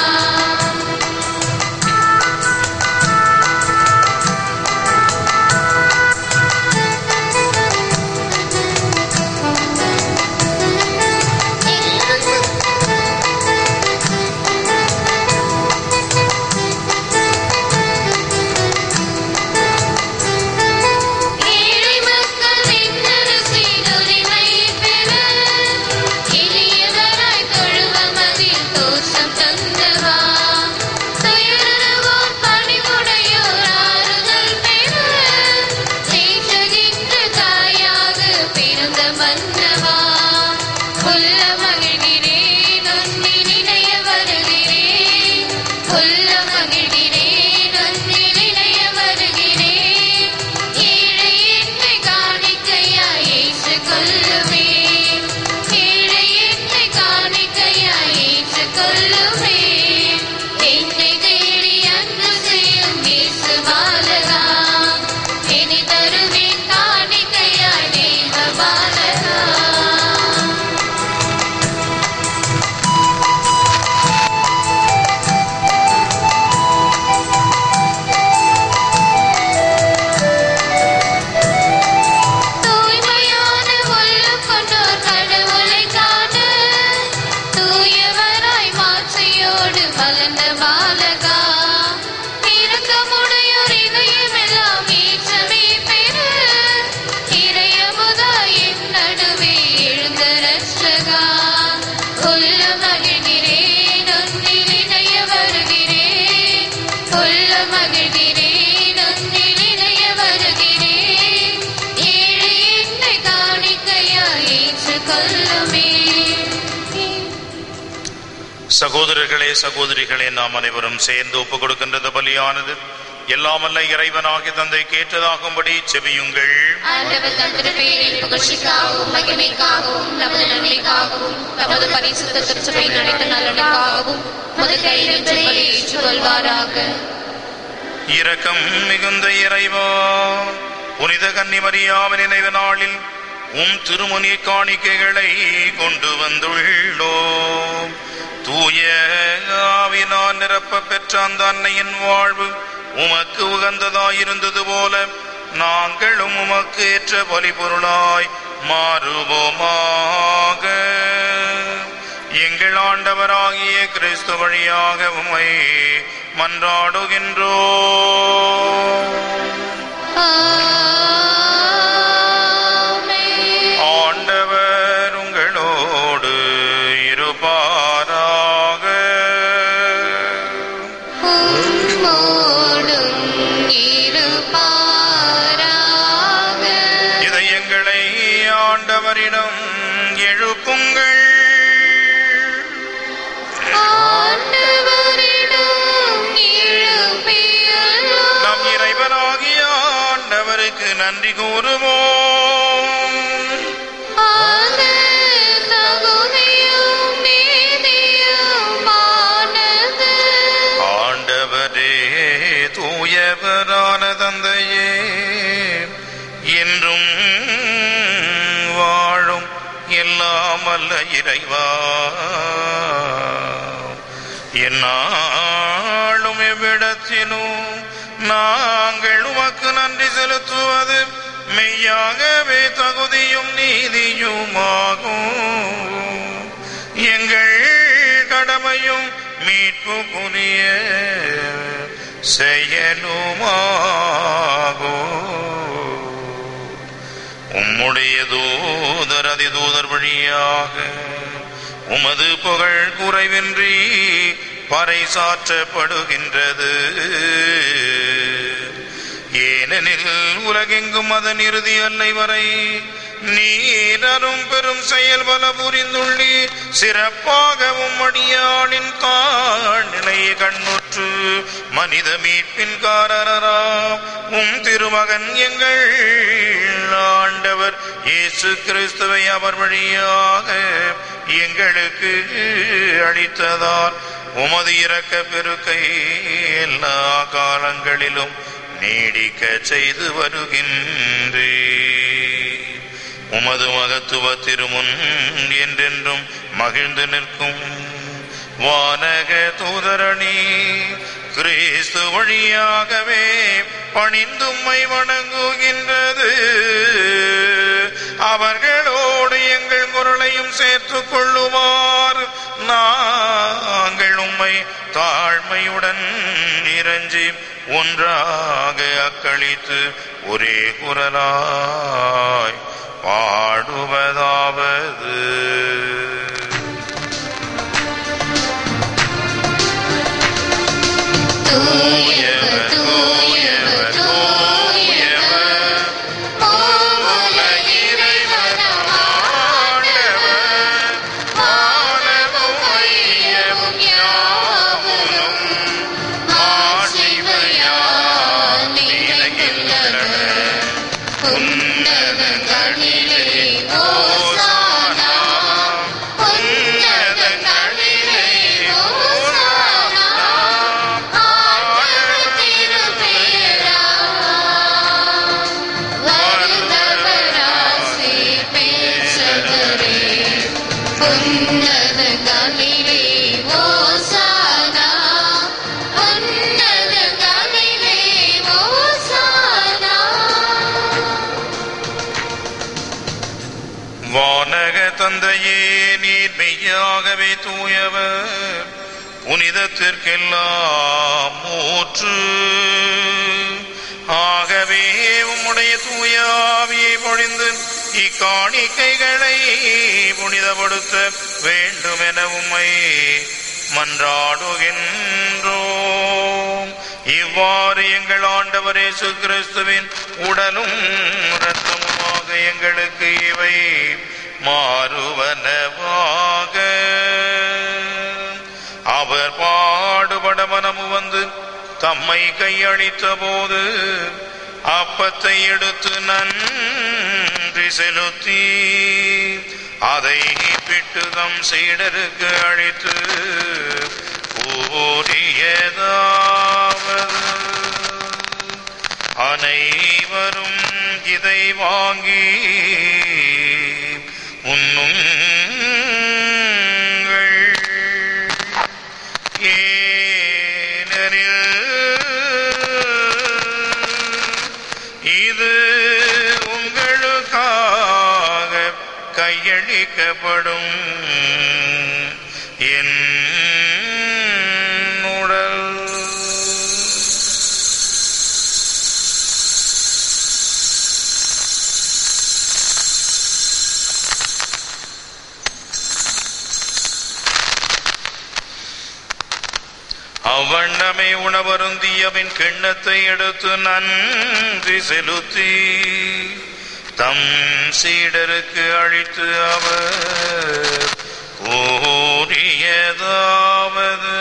ஏழை மக்கள் நின்னது சீருரிமை பெற எளியவராய் தொழுவமதில் தோஷம் தந்தவா துயருவோர் பணிவுடையோர் ஆறுதல் பெற தேற்றுகின்ற தாயாக பிறந்த மன்னவா உள்ள மகிழ்கிறேன் உன்னை நினைய வருகிறேன் உள்ள மகிழ்கிறேன் உன்னை நினைய வருகிறேன் ஏழை என்னை காணிக்கையாய் ஏற்றுக் கொள்ளுமே ஏழை என்னை காணிக்கையாய் ஏற்றுக் கொள்ளுமே என்னை தேடி அன்பு செய்யும் இயேசு பாலகா இனி தருவேன் காணிக்கையாய் தேவ பாலகா தூய்மையான உள்ளம் கொண்டோர் கடவுளை காண தூயவராய் மாற்றியோடு மலர்ந்த பாலகா இரக்கமுடையோர் இதயமெல்லாம் ஈற்றமே பெற இறையமுதாய் என் நடுவே எழுந்த ரட்சகா உள்ள மகிழ்கிறேன் உன்னில் இணைய வருகிறேன் உள்ள மகிழ்கிறேன் உன்னில் இணைய வருகிறேன் ஏழை என்னை காணிக்கையாய் ஏற்றுக்கொள்ளுமே சகோதரர்களே சகோதரிகளே நாம் அனைவரும் சேர்ந்து ஒப்புக் கொடுக்கின்றது பலியானது எல்லாமல்ல இறைவனாகிய தந்தை கேட்டதாகும்படி செவியுங்கள் ஆண்டவர் தம் திருப்பெயரில் புகழ்ச்சிக்காகவும் மகிமைக்காகவும் நமது நன்மைக்காகவும் நமது பரிசுத்த திருச்சபை நடத்த நலனுக்காகவும் முது கையில் பலி ஏற்றுக்கொள்வாராக இரக்கம் மிகுந்த இறைவா புனித கன்னிமரியாவின் நினைவு நாளில் உம் திருமுனி காணிக்கைகளை கொண்டு வந்துள்ளோம் தூய ஆவினால் நிரப்ப பெற்ற அந்த அன்னையின் வாழ்வு உமக்கு உகந்ததாயிருந்தது போல நாங்களும் உமக்கு ஏற்ற பலிபொருளாய் மாறுவோமாக எங்கள் ஆண்டவராகிய கிறிஸ்து வழியாக உம்மை மன்றாடுகின்றோ ஆமென். ஆண்டவர் உங்களோடு இருப்பாராக உம்மோடும் இருப்பாராக. இதயங்களை ஆண்டவரிடம் எழுப்புங்கள் ஆண்டவரிடம் எழுப்பியுள்ளோம். நம் இறைவனாகிய ஆண்டவருக்கு நன்றி கூறுவோம் அது தகுதியும் நீதியுமானது. ஆண்டவரே தூயவரான தந்தையே என்றும் வாழும் எல்லாம் அல்ல இறைவா என்னாலும் எவ்விடத்திலும் நாங்கள் உமக்கு நன்றி செலுத்துவது மெய்யாகவே தகுதியும் நீதியுமாகும் எங்கள் கடமையும் மீட்புக்குரிய செயலுமாகும் உம்முடைய தூதர் அதிதூதர் வழியாக உமது புகழ் குறைவின்றி பறைசாற்றப்படுகின்றது ஏனெனில் உலகெங்கும் அதன் இறுதி அல்லை வரை நீரரும் பெரும் செயல் பல புரிந்துள்ளீர் சிறப்பாகவும் அடியாளின் தாழ்நிலையை கண்ணுற்று மனித மீட்பின் காரராம் உம் திருமகன் எங்கள் ஆண்டவர் இயேசு கிறிஸ்துவை அவர் வழியாக எங்களுக்கு அளித்ததால் உமது இரக்க பெருக்கை எல்லா காலங்களிலும் நீடிக்க செய்து வருகின்றே உமது மகத்துவ திருமுன் என்றென்றும் மகிழ்ந்து நிற்கும் வானக தூதரணி கிறிஸ்து வழியாகவே பணிந்தும்மை வணங்குகின்றது அவர்களோடு எங்கள் குரலையும் சேர்த்துக் கொள்ளுமாறு நாங்கள் உம்மை தாழ்மையுடன் இறைஞ்சி ஒன்றாக அக்களித்து ஒரே குரலாய் பாடுவதாவது தூயவர் தூயவர் தூயவர் பூவுல இறைவனாம் ஆண்டவர் வானமும் மையமும் யாவரும் மாட்சிமையால் நிறைந்துள்ளன உன்னதங்களிலே ஓசானா உன்னதங்களிலே ஓசானா ஆண்டவர் திருப்பெயரால் வருந்தவராசி பெற்றவரே உன்னதங்களிலே ஓசானா உன்னதங்களிலே ஓசானா வானக தந்தையே நீர் மெய்யாகவே தூயவர் புனிதத்திற்கெல்லாம் மூற்று ஆகவே உம்முடைய தூய ஆவியை பொழிந்து இக்காணிக்கைகளை புனிதப்படுத்த வேண்டும் என உம்மை மன்றாடுகின்றோம் இவ்வாறு எங்கள் ஆண்டவர் இயேசு கிறிஸ்துவின் உடலும் இரத்தமுமாக எங்களுக்கு இவை மாறுவனவாக அவர் பாடுபட மனமு வந்து தம்மை கையளித்த போது அப்பத்தை எடுத்து நன்றி செலுத்தி அதை பிட்டு தம் சீடருக்கு அளித்து கூறியதாவது அனைவரும் இதை வாங்கி உண்ணுங்கள் ஏனெனில் இது உங்களுக்காக கையளிக்கப்படும் என் உடல் அவ்வண்ணமே உணவருந்தியவின் கிண்ணத்தை எடுத்து நன்றி செலுத்தி தம் சீடருக்கு அழித்து அவர் கூறியதாவது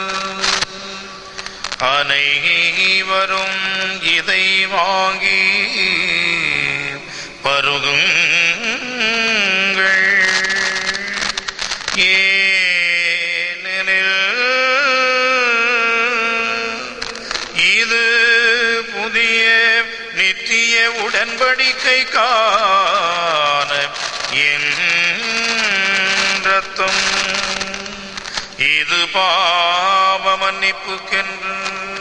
அனைவரும் இதை வாங்கி பருகுங்கள் ஏனெனில் இது புதிய நித்திய உடன்படிக்கை காண என் ரத்தம் இது பாவ மன்னிப்புக்கென்று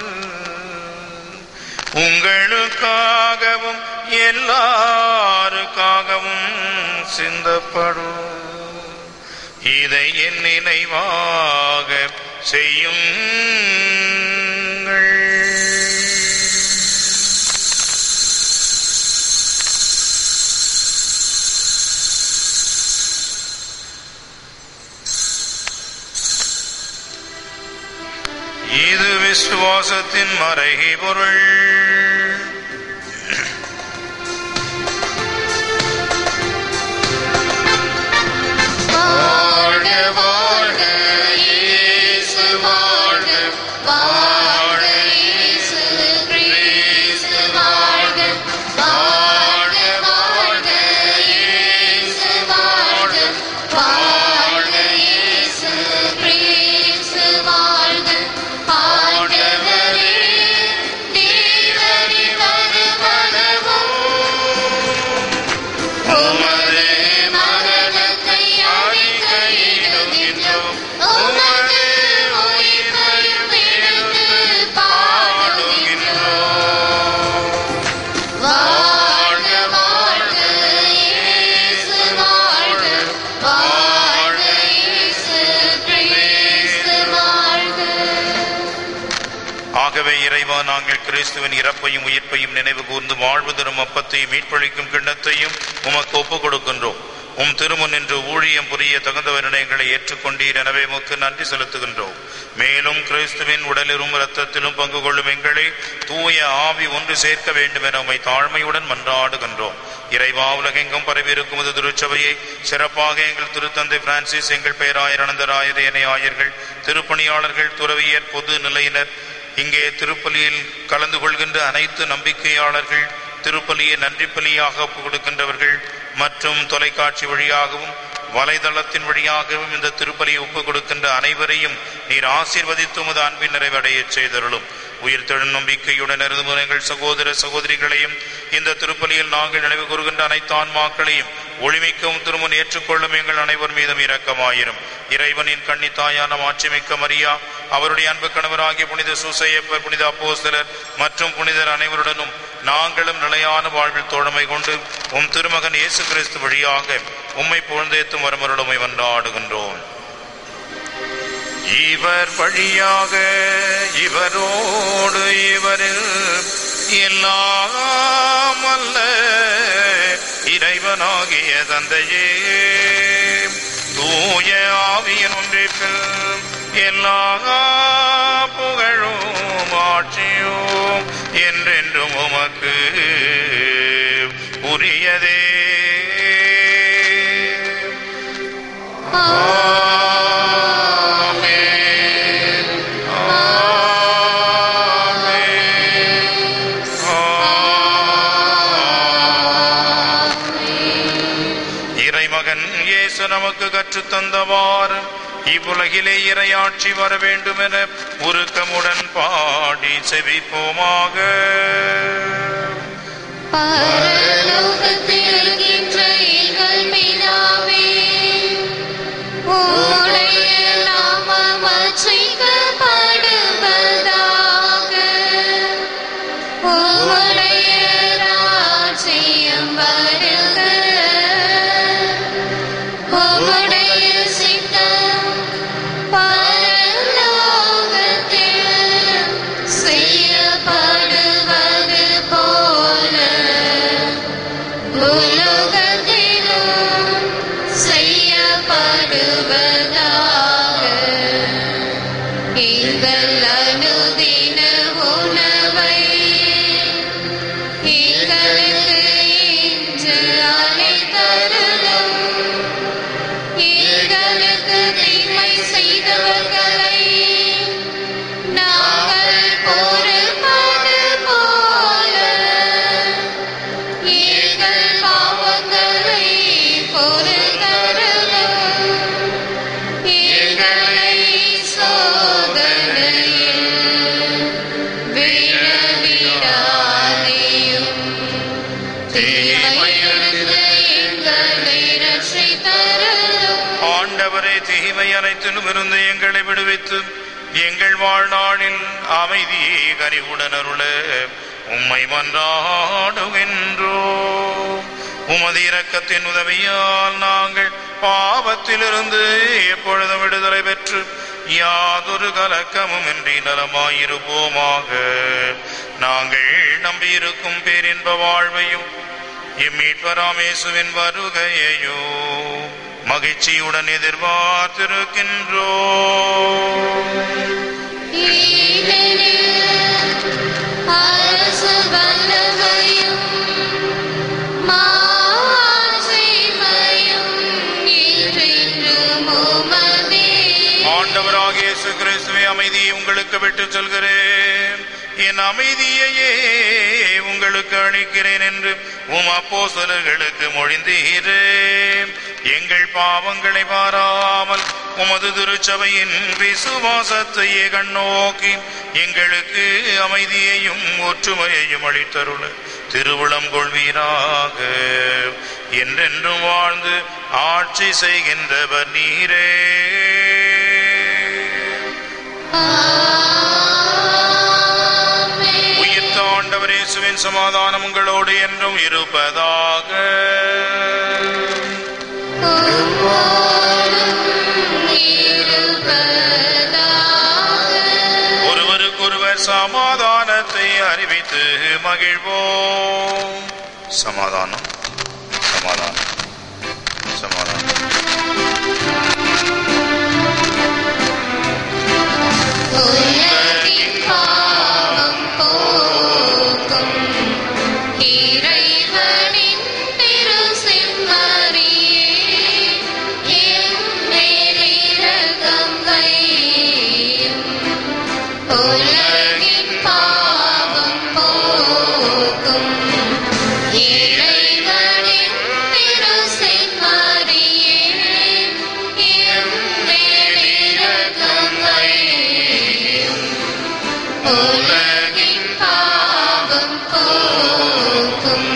உங்களுக்காகவும் எல்லாருக்காகவும் சிந்தப்படும் இதை என் நினைவாக செய்யுங்கள் இது விசுவாசத்தின் மறைகை பொருள் வாழ்க வாழ்க இயேசு வாழ்க வாழ்க இயேசு கிறிஸ்து வாழ்க வாழ்க வாழ்க இயேசு வாழ்க வாழ்க ஆகவே இறைவா நாங்கள் கிறிஸ்துவின் இறப்பையும் உயிர்ப்பையும் நினைவு கூர்ந்து வாழ்வு தரும் அப்பத்தையும் மீட்பளிக்கும் கிண்ணத்தையும் உமக்கு ஒப்புக் கொடுக்கின்றோம் உம் திருமுன் நின்று ஊழியம் புரிய தகுந்தவரிட எங்களை ஏற்றுக்கொண்டீர் எனவே உமக்கு நன்றி செலுத்துகின்றோம் மேலும் கிறிஸ்துவின் உடலிலும் இரத்தத்திலும் பங்கு கொள்ளும் எங்களை தூய ஆவி ஒன்று சேர்க்க வேண்டும் என உம்மை தாழ்மையுடன் மன்றாடுகின்றோம் இறைவா உலகெங்கும் பரவியிருக்கும் இது திருச்சபையை சிறப்பாக எங்கள் திருத்தந்தை பிரான்சிஸ் எங்கள் பேராயர் அனந்தராயர் இணை ஆயர்கள் திருப்பணியாளர்கள் துறவியர் பொது நிலையினர் இங்கே திருப்பலியில் கலந்து கொள்கின்ற அனைத்து நம்பிக்கையாளர்கள் திருப்பலியை நன்றி பலியாக ஒப்புக் கொடுக்கின்றவர்கள் மற்றும் தொலைக்காட்சி வழியாகவும் வலைதளத்தின் வழியாகவும் இந்த திருப்பலியை ஒப்புக் கொடுக்கின்ற அனைவரையும் நீர் ஆசீர்வதித்து உமது அன்பின் நிறைவடையச் செய்தருளும் உயிர் தெழும் நம்பிக்கையுடன் இருந்து எங்கள் சகோதர சகோதரிகளையும் இந்த திருப்பலியில் நாங்கள் நினைவு கூறுகின்ற அனைத்து ஆன்மாக்களையும் ஒளிமிக்கவும் திருமுன் ஏற்றுக்கொள்ளும் எங்கள் அனைவர் மீதும் இரக்கமாயிரும் இறைவனின் கன்னித்தாயான மாட்சிமிக்க மரியா அவருடைய அன்பு கணவராகிய புனித சூசையப்பர் புனித அப்போஸ்தலர் மற்றும் புனிதர் அனைவருடனும் நாங்களும் நிலையான வாழ்வில் தோழமை கொண்டு உம் திருமகன் இயேசு கிறிஸ்து வழியாக உம்மை புகழ்ந்தேத்தும் வரமருளுமை வந்தாடுகின்றோம் இவர் வழியாக இவரோடு இவரில் எல்லாம் அல்ல இறைவனாகிய தந்தையே தூய ஆவியின் ஒன்றிற்கில் எல்லா புகழும் ஆட்சியும் என்றென்றும் உமக்கு உரியதே ஆமென். ஆமென். இறைமகன் இயேசு நமக்கு கற்றுத் தந்தவாறு இவ்வுலகிலே இறையாட்சி வர வேண்டும் என உருக்கமுடன் பாடி செவிப்போமாக பரலோகத்தில் இருக்கின்ற எங்கள் பிதாவே, உம்முடைய நாமம் அர்ச்சிக்கப்படுவதாக. உம்முடைய ராஜ்யம் வருக. உம்முடைய சித்தம் பரலோகத்தில் செய்யப்படுவது போல உலகத்திலும் செய்யப்படுவதாக எங்கள் அனுதின உணவை எங்களுக்கு இன்று அளித்தருளும் எங்களுக்கு தீமை செய்தவர்களை நாங்கள் பொறுப்பது போல எங்கள் பாவங்களை பொறுத்தருளும் எங்களை சோதனையில் விழவிடாதேயும் தீமையிலிருந்து எங்களை ரட்சித்தருளும் ஆண்டவரே தீமை அனைத்திலும் இருந்து எங்களை விடுவித்து எங்கள் வாழ்நாளில் அமைதியை கனிவுடன் அருள உம்மை மன்றாடுகின்றோம் உமது இரக்கத்தின் உதவியால் நாங்கள் பாவத்திலிருந்து எப்பொழுதும் விடுதலை பெற்று யாதொரு கலக்கமும் இன்றி நலமாயிருப்போமாக நாங்கள் நம்பியிருக்கும் பேரின்ப வாழ்வையும் இம்மீட்பராமேசுவின் வருகையையோ மகிழ்ச்சியுடன் எதிர்பார்த்திருக்கின்றோம் ஏனெனில் அரசு வல்லமையும் மாட்சிமையும் என்றென்றும் உமதே. ஆண்டவராகிய இயேசு கிறிஸ்துவை அமைதியை உங்களுக்கு விட்டு சொல்கிறேன் என் அமைதியையே உங்களுக்கு அளிக்கிறேன் என்று உம் அப்போஸ்தலர்களுக்கு மொழிந்தீரே எங்கள் பாவங்களை பாராமல் உமது திருச்சபையின் விசுவாசத்தையே கண்ணோக்கி எங்களுக்கு அமைதியையும் ஒற்றுமையையும் அளித்தருள திருவுளம் கொள்வீராக என்றென்றும் வாழ்ந்து ஆட்சி செய்கின்றவர் நீரே ஆமென். உயிர்த்த ஆண்டவர் இயேசுவின் சமாதானம் உங்களோடு என்றும் இருப்பதாக உம்மோடும் இருப்பதாக. ஒருவருக்கொருவர் சமாதானம் வாழ்த்து மகிழ்வோம் சமாதானம் சமாதானம் சமாதானம் உலகின் பாவம் போக்கும் இறைவனின் திரு செம்மறியே எம்மேல் இரக்கம் வையும். உலகின் பாவம் போக்கும் இறைவனின் திரு செம்மறியே எம்மேல் இரக்கம் வையும். உலகின் பாவம் போக்கும்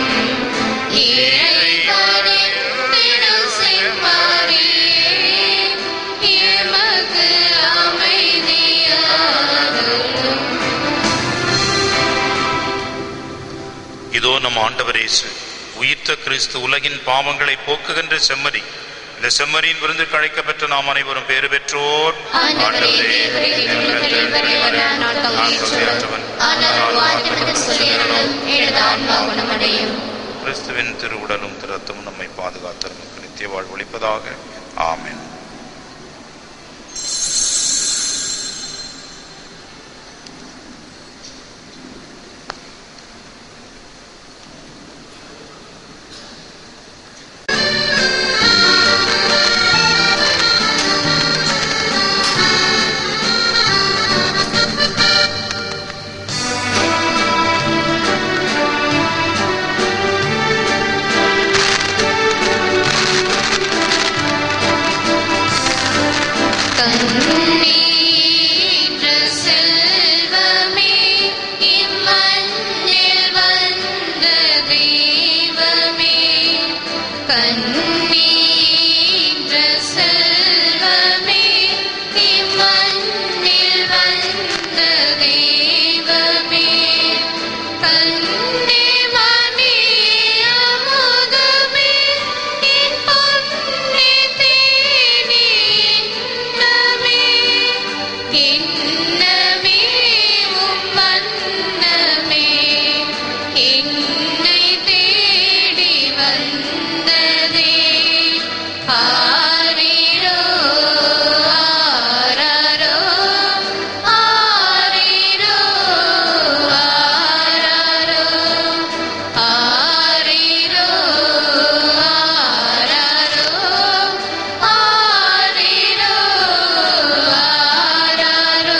இறைவனின் திரு செம்மறியே எமக்கு அமைதியாரும் இதோ நம் ஆண்டவர் இயேசு உயிர்த்த கிறிஸ்து உலகின் பாவங்களை போக்குகின்ற செம்மறி இந்த செம்மறியின் விருந்துக்கு அழைக்கப்பட்ட நாம் அனைவரும் பேறு பெற்றோர் ஆண்டவரே, தேவரே, உள்ளங்களில் வரைவர நான் தகுதியற்றவன். ஆனால் வார்த்தைப்பட்டு சொல்லியருளும், எனது ஆன்மா குணமடையும். கிறிஸ்துவின் திருவுடலும் திருத்தமும் நம்மை பாதுகாத்து நமக்கு நித்திய வாழ்வளிப்பதாக ஆமென் கண்ணீற்ற செல்வமே, இம்மண்ணில் வந்த தெய்வமே. கண்ணீற்ற செல்வமே, இம்மண்ணில் வந்த தெய்வமே. கண்ணே மணியே அமுதமே, என் பொன்னே தேனே எண்ணமே. எண்ணமே உம் வண்ணமே, என்னை தேடி வந்ததே. ஆரிரோ, ஆராரோ, ஆரிரோ, ஆராரோ, ஆரிரோ, ஆராரோ, ஆரிரோ, ஆராரோ.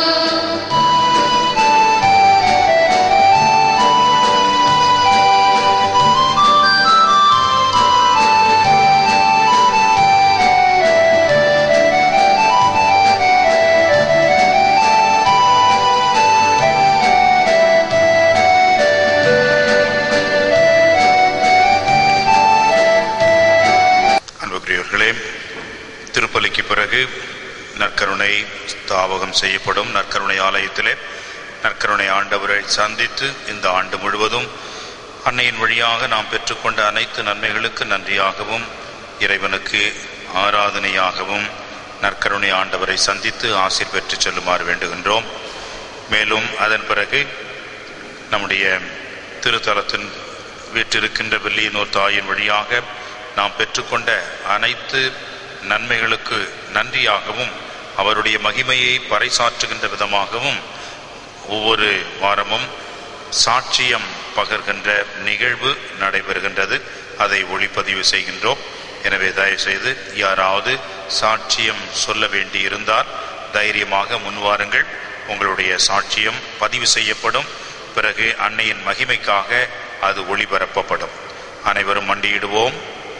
அன்புக்குரியவர்களே திருப்பலிக்கு பிறகு நற்கருணை ஸ்தாபகம் செய்யப்படும் நற்கருணை ஆலயத்திலே நற்கருணை ஆண்டவரை சந்தித்து இந்த ஆண்டு முழுவதும் அன்னையின் வழியாக நாம் பெற்றுக்கொண்ட அனைத்து நன்மைகளுக்கு நன்றியாகவும் இறைவனுக்கு ஆராதனையாகவும் நற்கருணை ஆண்டவரை சந்தித்து ஆசீர் பெற்று செல்லுமாறு வேண்டுகின்றோம் மேலும் அதன் பிறகு நம்முடைய திருத்தலத்தின் வீற்றிருக்கின்ற வெள்ளியனூர் தாயின் வழியாக நாம் பெற்றுக்கொண்ட அனைத்து நன்மைகளுக்கு நன்றியாகவும் அவருடைய மகிமையை பறைசாற்றுகின்ற விதமாகவும் ஒவ்வொரு வாரமும் சாட்சியம் பகர்கின்ற நிகழ்வு நடைபெறுகின்றது அதை ஒளிப்பதிவு செய்கின்றோம் எனவே தயவுசெய்து யாராவது சாட்சியம் சொல்ல வேண்டியிருந்தால் தைரியமாக முன்வாருங்கள் உங்களுடைய சாட்சியம் பதிவு செய்யப்படும் பிறகு அன்னையின் மகிமைக்காக அது ஒளிபரப்பப்படும் அனைவரும் மண்டியிடுவோம்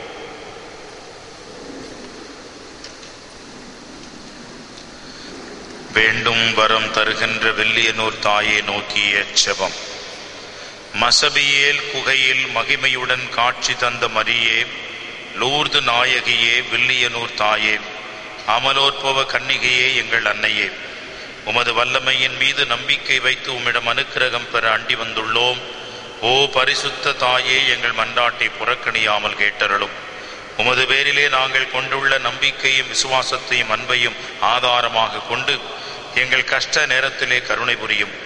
வேண்டும் வரம் தருகின்ற வெள்ளியனூர் தாயை நோக்கிய செபம் மசபியேல் குகையில் மகிமையுடன் காட்சி தந்த மரியே லூர்து நாயகியே வில்லியனூர் தாயே அமலோற்பவ கன்னிகையே எங்கள் அன்னையே உமது வல்லமையின் மீது நம்பிக்கை வைத்து உம்மிடம் அனுக்கிரகம் பெற அண்டி வந்துள்ளோம் ஓ பரிசுத்த தாயே எங்கள் மன்றாட்டை புறக்கணியாமல் கேட்டருளும் உமது பேரிலே நாங்கள் கொண்டுள்ள நம்பிக்கையும் விசுவாசத்தையும் அன்பையும் ஆதாரமாக கொண்டு எங்கள் கஷ்ட நேரத்திலே கருணை புரியும்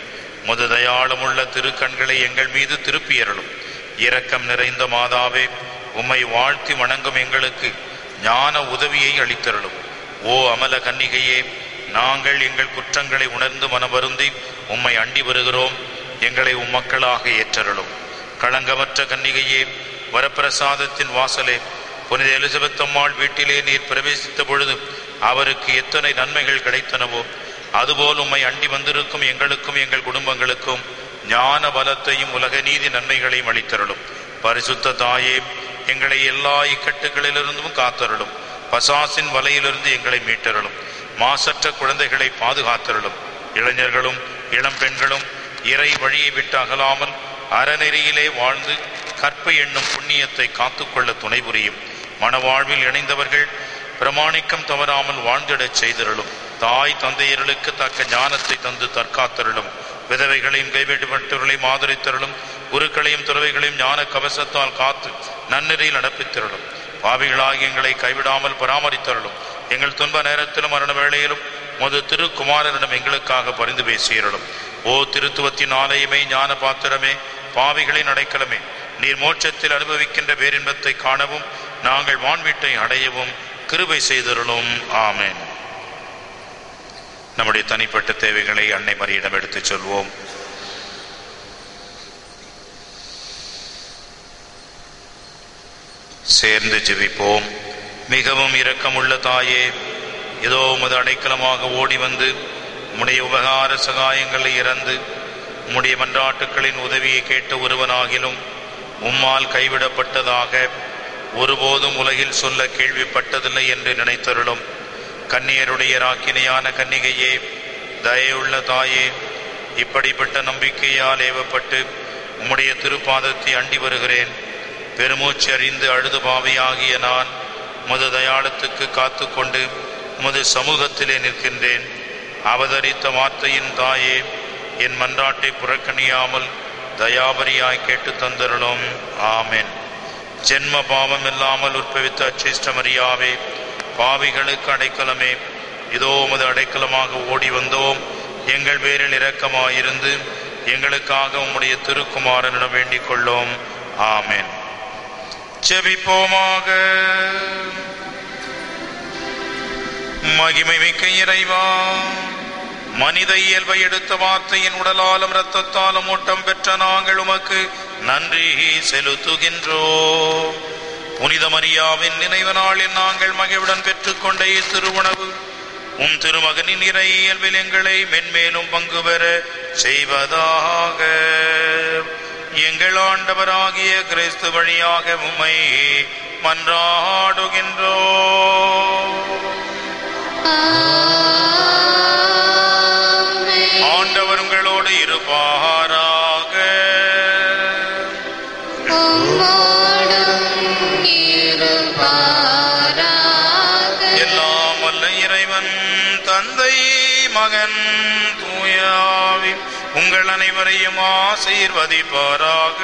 முது தயாளமுள்ள திருக்கண்களை எங்கள் மீது திருப்பியருளும் இரக்கம் நிறைந்த மாதாவே உம்மை வாழ்த்தி வணங்கும் எங்களுக்கு ஞான உதவியை அளித்தருளும் ஓ அமல கன்னிகையே நாங்கள் எங்கள் குற்றங்களை உணர்ந்து மனவருந்தி உம்மை அண்டி வருகிறோம் எங்களை உம்மக்களாக ஏற்றருளும் களங்கமற்ற கன்னிகையே வரப்பிரசாதத்தின் வாசலே புனித எலிசபெத் அம்மாள் வீட்டிலே நீர் பிரவேசித்த பொழுது அவருக்கு எத்தனை நன்மைகள் கிடைத்தனவோ அதுபோல் உம்மை அண்டி வந்திருக்கும் எங்களுக்கும் எங்கள் குடும்பங்களுக்கும் ஞான பலத்தையும் உலக நீதி நன்மைகளையும் அளித்தருளும் பரிசுத்த தாயே எங்களை எல்லா இக்கட்டுகளிலிருந்தும் காத்தருளும் பசாசின் வலையிலிருந்து எங்களை மீட்டருளும் மாசற்ற குழந்தைகளை பாதுகாத்தருளும் இளைஞர்களும் இளம் பெண்களும் இறை வழியை விட்டு அகலாமல் அறநெறியிலே வாழ்ந்து கற்பை எண்ணும் புண்ணியத்தை காத்துக்கொள்ள துணை புரியும் மணவாழ்வில் இணைந்தவர்கள் பிரமாணிக்கம் தவறாமல் வாழ்ந்திடச் செய்தருளும் தாய் தந்தையர்களுக்கு தக்க ஞானத்தை தந்து தற்காத்தருளும் விதவைகளையும் கைவிடப்பட்டவர்களையும் ஆதரித்தருளும் குருக்களையும் துறவைகளையும் ஞான கவசத்தால் காத்து நன்னெறியில் நடப்பித்தருளும் பாவிகளாகி எங்களை கைவிடாமல் பராமரித்தருளும் எங்கள் துன்ப நேரத்திலும் மரண வேளையிலும் முது திருக்குமாரனிடம் எங்களுக்காக பரிந்து பேசியருளும் ஓ திருத்துவத்தின் ஆலயமே ஞான பாத்திரமே பாவிகளின் அடைக்கலமே நீர் மோட்சத்தில் அனுபவிக்கின்ற பேரின்பத்தை காணவும் நாங்கள் வான்வீட்டை அடையவும் கிருபை செய்தருளும் ஆமென் நம்முடைய தனிப்பட்ட தேவைகளை அன்னை மரியிடம் எடுத்துச் சொல்வோம் சேர்ந்து ஜெபிப்போம் மிகவும் இரக்கமுள்ள தாயே இதோ உமது அடைக்கலமாக ஓடி வந்து உம்முடைய உபகார சகாயங்களை இறந்து உம்முடைய மன்றாட்டுக்களின் உதவியை கேட்ட ஒருவனாகிலும் உம்மால் கைவிடப்பட்டதாக ஒருபோதும் உலகில் சொல்ல கேள்விப்பட்டதில்லை என்று நினைத்தருளும் கன்னியருடைய ராக்கினியான கன்னிகையே தயவுள்ள தாயே இப்படிப்பட்ட நம்பிக்கையால் ஏவப்பட்டு உம்முடைய திருப்பாதத்தை அண்டி வருகிறேன் பெருமூச்சு அறிந்து அழுது பாவியாகிய நான் உமது தயாளத்துக்கு காத்துக்கொண்டு உமது சமூகத்திலே நிற்கின்றேன் அவதரித்த வார்த்தையின் தாயே என் மன்றாட்டை புறக்கணியாமல் தயாபரியாய் கேட்டு தந்தருளும் ஆமென் ஜென்ம பாவம் இல்லாமல் உற்பவித்த அச்சிஷ்டமரியாவே பாவிகளுக்கு அடைக்கலமே இதோ உமது அடைக்கலமாக ஓடி வந்தோம் எங்கள் பேரில் இரக்கமாயிருந்து எங்களுக்காக உம்முடைய திருக்குமாரனிடம் வேண்டிக் கொள்ளோம் ஆமென் ஜெபிப்போமாக மகிமை மிக்க இறைவா மனித இயல்பை எடுத்த வார்த்தையின் உடலாலும் இரத்தத்தாலும் ஊட்டம் பெற்ற நாங்கள் உமக்கு நன்றி செலுத்துகின்றோம் புனித மரியாவின் நினைவு நாளில் நாங்கள் மகிழ்வுடன் பெற்றுக்கொண்ட இத்திருவுணவு உம் திருமகனின் இறை இயல்பில் எங்களை மென்மேலும் பங்கு பெற செய்வதாக எங்கள் ஆண்டவராகிய கிறிஸ்து வழியாக உம்மை மன்றாடுகின்றோம் ஆண்டவர் உங்களோடு இருப்பாராக எல்லாம் வல்ல இறைவன் தந்தை மகன் தூயாவி உங்கள் அனைவரையும் ஆசீர்வதிப்பாராக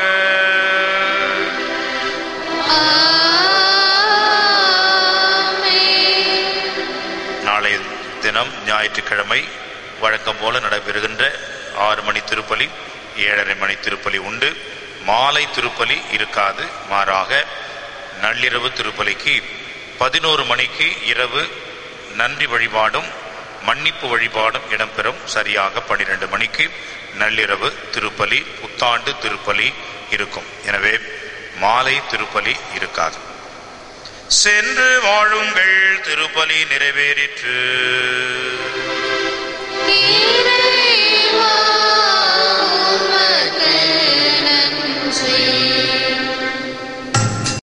நாளை தினம் ஞாயிற்றுக்கிழமை வழக்கம் போல நடைபெறுகின்ற ஆறு மணி திருப்பலி ஏழரை மணி திருப்பலி உண்டு மாலை திருப்பலி இருக்காது மாறாக நள்ளிரவு திருப்பலிக்கு பதினோரு மணிக்கு இரவு நன்றி வழிபாடும் மன்னிப்பு வழிபாடும் இடம்பெறும் சரியாக பன்னிரண்டு மணிக்கு நள்ளிரவு திருப்பலி புத்தாண்டு திருப்பலி இருக்கும் எனவே மாலை திருப்பலி இருக்காது சென்று வாழுங்கள் திருப்பலி நிறைவேறிற்று Yeah.